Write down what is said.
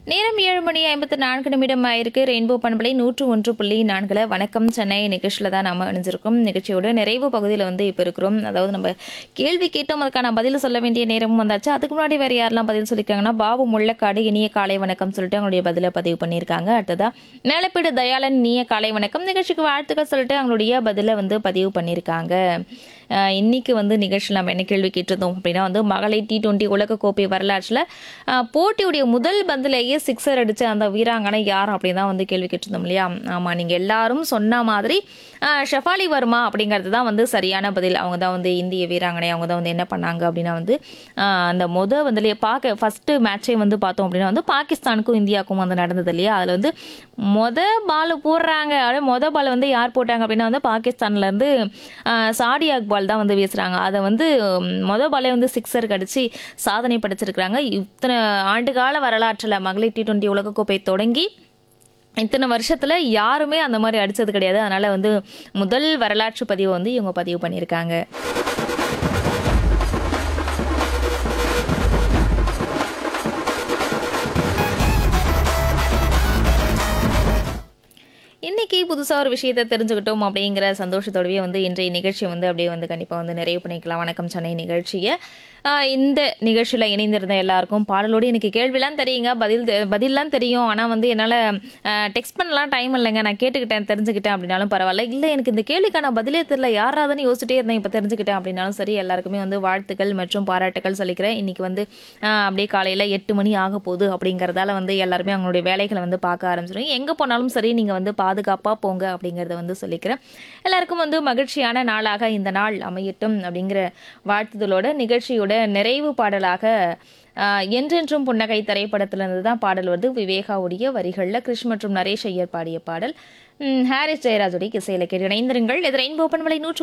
நேரம் ஏழு மணி ஐம்பத்து நான்கு நிமிடம் ஆயிருக்கு ரெயின்போ பண்பலை நூற்று ஒன்று புள்ளி நான்குல வணக்கம் சென்னை நிகழ்ச்சியில் தான் நம்ம இணைஞ்சிருக்கோம் நிகழ்ச்சியோட நிறைவு பகுதியில் வந்து இப்போ இருக்கிறோம் அதாவது நம்ம கேள்வி கேட்டோம் அதுக்கான பதில் சொல்ல வேண்டிய நேரமும் வந்தாச்சு அதுக்கு முன்னாடி வேறு யாரெல்லாம் பதில் சொல்லியிருக்காங்கன்னா பாபு முள்ளக்காடு இனிய காலை வணக்கம் சொல்லிட்டு அவங்களுடைய பதிலை பதிவு பண்ணியிருக்காங்க அடுத்ததா மேலப்பீடு தயாளன் இனிய காலை வணக்கம் நிகழ்ச்சிக்கு வாழ்த்துக்கள் சொல்லிட்டு அவங்களுடைய பதிலை வந்து பதிவு பண்ணியிருக்காங்க அஹ் இன்னைக்கு வந்து நிகழ்ச்சியில் நம்ம என்ன கேள்வி கேட்டிருந்தோம் அப்படின்னா வந்து மகளிர் டி டுவெண்ட்டி உலகக்கோப்பை வரலாற்றில் அஹ், போட்டியுடைய முதல் பந்திலேயே சிக்ஸர் அடித்த அந்த வீராங்கனை யார் அப்படின்னு தான் வந்து கேள்வி கேட்டிருந்தோம் இல்லையா ஆமாம் நீங்கள் எல்லாரும் சொன்ன மாதிரி அஹ், ஷெஃபாலி வர்மா அப்படிங்கிறது தான் வந்து சரியான பதில் அவங்க தான் வந்து இந்திய வீராங்கனை அவங்க தான் வந்து என்ன பண்ணாங்க அப்படின்னா வந்து அஹ், அந்த முத வந்துலேயே பார்க்க ஃபஸ்ட்டு மேட்சே வந்து பார்த்தோம் அப்படின்னா வந்து பாகிஸ்தானுக்கும் இந்தியாவுக்கும் வந்து நடந்தது இல்லையா அதில் வந்து மொத பால் போடுறாங்க அப்படியே மொத பால் வந்து யார் போட்டாங்க அப்படின்னா வந்து பாகிஸ்தான்லேருந்து சாடி அக்பால் தான் வந்து வீசுகிறாங்க அதை வந்து ம், மொத பாலே வந்து சிக்ஸர் கடிச்சு சாதனை படைச்சிருக்கிறாங்க இத்தனை ஆண்டுகால வரலாற்றில் மகளிர் டி டுவெண்ட்டி உலகக்கோப்பை தொடங்கி இத்தனை வருஷத்தில் யாருமே அந்த மாதிரி அடித்தது கிடையாது அதனால் வந்து முதல் வரலாற்று பதிவை வந்து இவங்க பதிவு பண்ணியிருக்காங்க இன்னைக்கு புதுசாக ஒரு விஷயத்தை தெரிஞ்சுக்கிட்டோம் அப்படிங்கிற சந்தோஷத்தோடவே வந்து இன்றைய நிகழ்ச்சியை வந்து அப்படியே வந்து கண்டிப்பாக வந்து நிறைவு பண்ணிக்கலாம் வணக்கம் சென்னை நிகழ்ச்சியை ஆஹ் இந்த நிகழ்ச்சியில் இணைந்திருந்த எல்லாருக்கும் பாடலோடு எனக்கு கேள்விலாம் தெரியுங்க பதில் தெ- பதில்லாம் தெரியும் ஆனால் வந்து என்னால் டெக்ஸ்ட் பண்ணலாம் டைம் இல்லைங்க நான் கேட்டுக்கிட்டேன் தெரிஞ்சுக்கிட்டேன் அப்படின்னாலும் பரவாயில்ல இல்லை எனக்கு இந்த கேள்விக்கான பதிலே தெரியல யாராதுன்னு யோசிச்சிட்டே இருந்தேன் இப்போ தெரிஞ்சுக்கிட்டேன் அப்படின்னாலும் சரி எல்லாருக்குமே வந்து வாழ்த்துக்கள் மற்றும் பாராட்டுக்கள் சொல்லிக்கிறேன் இன்னைக்கு வந்து ஆஹ் அப்படியே காலையில் எட்டு மணி ஆக போகுது அப்படிங்கிறதால வந்து எல்லாருமே அவங்களுடைய வேலைகளை வந்து பார்க்க ஆரம்பிச்சிடும் எங்கே போனாலும் சரி நீங்கள் வந்து பாதுகாப்பாக போங்க அப்படிங்கிறத வந்து சொல்லிக்கிறேன் எல்லாருக்கும் வந்து மகிழ்ச்சியான நாளாக இந்த நாள் அமையட்டும் அப்படிங்கிற வாழ்த்துதலோட நிகழ்ச்சியோட நிறைவு பாடலாக ஆஹ், என்றென்றும் புன்னகை திரைப்படத்திலிருந்து தான் பாடல் வந்து விவேகாவுடைய வரிகளில் கிருஷ் மற்றும் நரேஷ் ஐயர் பாடிய பாடல் ம், ஹாரிஸ் ஜெயராஜுடைய இசையில கேட்டு இணைந்திருங்கள் இது ரெயின்போ பண்பலை நூற்று